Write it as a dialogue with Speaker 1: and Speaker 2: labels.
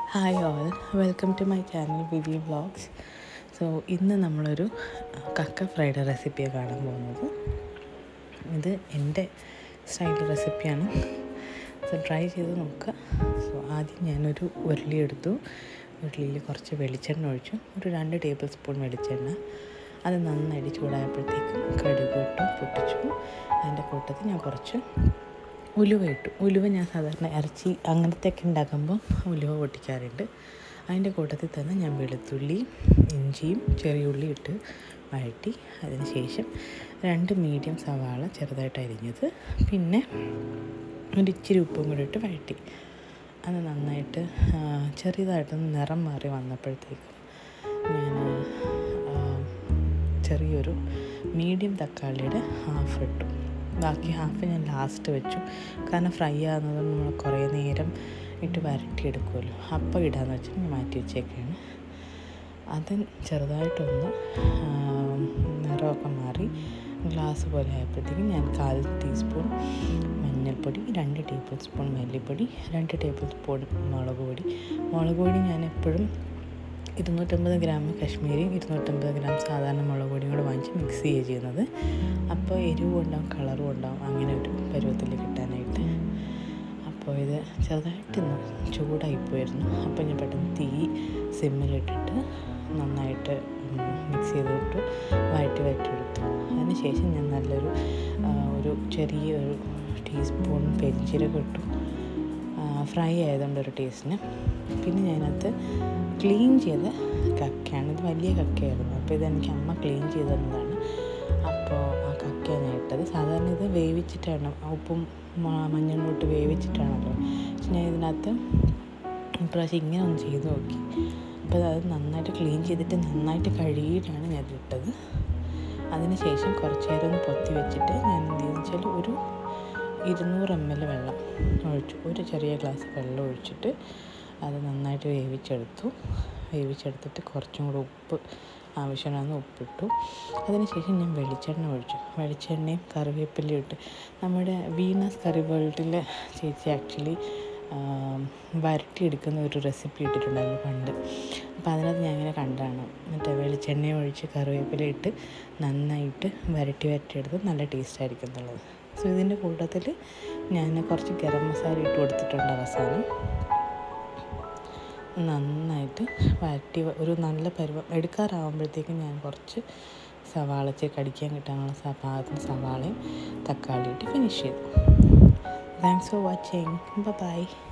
Speaker 1: hi all welcome to my channel V V vlogs so ഇന്ന് നമ്മളൊരു കക്ക ഫ്രൈഡ് റെസിപ്പിയാണ് കാണാൻ പോകുന്നത് ഇത് എൻ്റെ സ്റ്റൈൽ റെസിപ്പിയാണ് സോ ട്രൈ ചെയ്ത് നോക്കുക സോ ആദ്യം ഞാനൊരു ഉരുളി എടുത്തു ഉരുളിയിൽ കുറച്ച് വെളിച്ചെണ്ണ ഒഴിച്ചു ഒരു രണ്ട് ടേബിൾ സ്പൂൺ വെളിച്ചെണ്ണ അത് നന്നായിട്ട് ചൂടായപ്പോഴത്തേക്കും കടുക് ഇട്ടു പൊട്ടിച്ചു അതിൻ്റെ കൂട്ടത്തിൽ ഞാൻ കുറച്ച് ഉലുവ ഇട്ടു ഉലുവ ഞാൻ സാധാരണ ഇറച്ചി അങ്ങനത്തെയൊക്കെ ഉണ്ടാക്കുമ്പോൾ ഉലുവ പൊട്ടിക്കാറുണ്ട് അതിൻ്റെ കൂട്ടത്തിൽ തന്നെ ഞാൻ വെളുത്തുള്ളി ഇഞ്ചിയും ചെറിയ ഉള്ളി ഇട്ട് വഴറ്റി അതിന് ശേഷം രണ്ട് മീഡിയം സവാള ചെറുതായിട്ട് അരിഞ്ഞത് പിന്നെ ഒരു ഇച്ചിരി ഉപ്പും കൂടി ഇട്ട് വഴറ്റി അത് നന്നായിട്ട് ചെറിയതായിട്ടൊന്ന് നിറം മാറി വന്നപ്പോഴത്തേക്കും ഞാൻ ചെറിയൊരു മീഡിയം തക്കാളിയുടെ ഹാഫ് ഇട്ടു ബാക്കി ഹാഫ് ഞാൻ ലാസ്റ്റ് വെച്ചു കാരണം ഫ്രൈ ആകുന്നത് നമ്മൾ കുറേ നേരം ഇട്ട് വരട്ടിയെടുക്കുമല്ലോ അപ്പം ഇടാന്ന് വെച്ച് ഞാൻ മാറ്റി വെച്ചേക്കാണ് അത് ചെറുതായിട്ടൊന്ന് നിറമൊക്കെ മാറി ഗ്ലാസ് പോലെ ആയപ്പോഴത്തേക്കും ഞാൻ കാൽ ടീസ്പൂൺ മഞ്ഞൾപ്പൊടി രണ്ട് ടേബിൾ സ്പൂൺ മല്ലിപ്പൊടി രണ്ട് ടേബിൾ സ്പൂൺ മുളക് പൊടി മുളക് പൊടി ഞാൻ എപ്പോഴും ഇരുന്നൂറ്റമ്പത് ഗ്രാം കശ്മീരിയും ഇരുന്നൂറ്റമ്പത് ഗ്രാം സാധാരണ മുളക് പൊടിയും കൂടെ വാങ്ങിച്ച് മിക്സ് ചെയ്യുക ചെയ്യുന്നത് അപ്പോൾ എരിവും ഉണ്ടാവും കളറും ഉണ്ടാവും അങ്ങനെ ഒരു പരുവത്തിൽ കിട്ടാനായിട്ട് അപ്പോൾ ഇത് ചെറുതായിട്ടൊന്ന് ചൂടായിപ്പോയിരുന്നു അപ്പോൾ ഞാൻ പെട്ടെന്ന് തീ സിമ്മിലിട്ടിട്ട് നന്നായിട്ട് മിക്സ് ചെയ്തിട്ട് വഴറ്റി വഴറ്റിയെടുത്തു അതിന് ശേഷം ഞാൻ നല്ലൊരു ഒരു ചെറിയ ഒരു ടീസ്പൂൺ പെരിഞ്ചീരകം ഇട്ടു ഫ്രൈ ആയതുകൊണ്ട് ഒരു ടേസ്റ്റിന് പിന്നെ ഞാനത് ക്ലീൻ ചെയ്ത കക്കയാണ് ഇത് വലിയ കക്കയായിരുന്നു അപ്പോൾ ഇതെനിക്ക് അമ്മ ക്ലീൻ ചെയ്ത് തന്നതാണ് അപ്പോൾ ആ കക്കയാണ് ഞാൻ ഇട്ടത് സാധാരണ ഇത് വേവിച്ചിട്ടാണ് ഉപ്പും മഞ്ഞളും ഇട്ട് വേവിച്ചിട്ടാണല്ലോ പക്ഷെ ഞാൻ ഇതിനകത്ത് ഇപ്രാവശ്യം ഇങ്ങനെ ഒന്ന് ചെയ്ത് നോക്കി അപ്പോൾ അത് നന്നായിട്ട് ക്ലീൻ ചെയ്തിട്ട് നന്നായിട്ട് കഴുകിയിട്ടാണ് ഞാൻ ഇട്ടത് അതിന് ശേഷം കുറച്ച് നേരം ഒന്ന് പൊത്തി വെച്ചിട്ട് ഞാൻ എന്ത് ചെയ്യുന്നത് വെച്ചാൽ ഒരു ഇരുന്നൂറ് എം എൽ വെള്ളം ഒഴിച്ചു ഒരു ചെറിയ ഗ്ലാസ് വെള്ളം ഒഴിച്ചിട്ട് അത് നന്നായിട്ട് വേവിച്ചെടുത്തു വേവിച്ചെടുത്തിട്ട് കുറച്ചും കൂടെ ഉപ്പ് ആവശ്യമാണെന്ന് ഉപ്പിട്ടു അതിനുശേഷം ഞാൻ വെളിച്ചെണ്ണ ഒഴിച്ചു വെളിച്ചെണ്ണയും കറിവേപ്പിലയും ഇട്ട് നമ്മുടെ വീനസ് കറി വേൾഡിലെ ചേച്ചി ആക്ച്വലി വരട്ടിയെടുക്കുന്ന ഒരു റെസിപ്പി ഇട്ടിട്ടുണ്ടായിരുന്നു പണ്ട് അപ്പോൾ അതിനകത്ത് ഞാൻ ഇങ്ങനെ കണ്ടാണ് മറ്റേ വെളിച്ചെണ്ണ ഒഴിച്ച് കറിവേപ്പില ഇട്ട് നന്നായിട്ട് വരട്ടി വരട്ടിയെടുത്ത് നല്ല ടേസ്റ്റ് ആയിരിക്കും എന്നുള്ളത് സോ ഇതിൻ്റെ കൂട്ടത്തിൽ ഞാൻ കുറച്ച് ഗരം മസാല ഇട്ട് കൊടുത്തിട്ടുണ്ട് അവസാനം നന്നായിട്ട് വരട്ടി ഒരു നല്ല പരുവം എടുക്കാറാകുമ്പോഴത്തേക്കും ഞാൻ കുറച്ച് സവാള കടിക്കാൻ കിട്ടാനുള്ള പാകത്തിന് സവാളയും തക്കാളിയിട്ട് ഫിനിഷ് ചെയ്തു താങ്ക്സ് ഫോർ വാച്ചിങ് ബൈ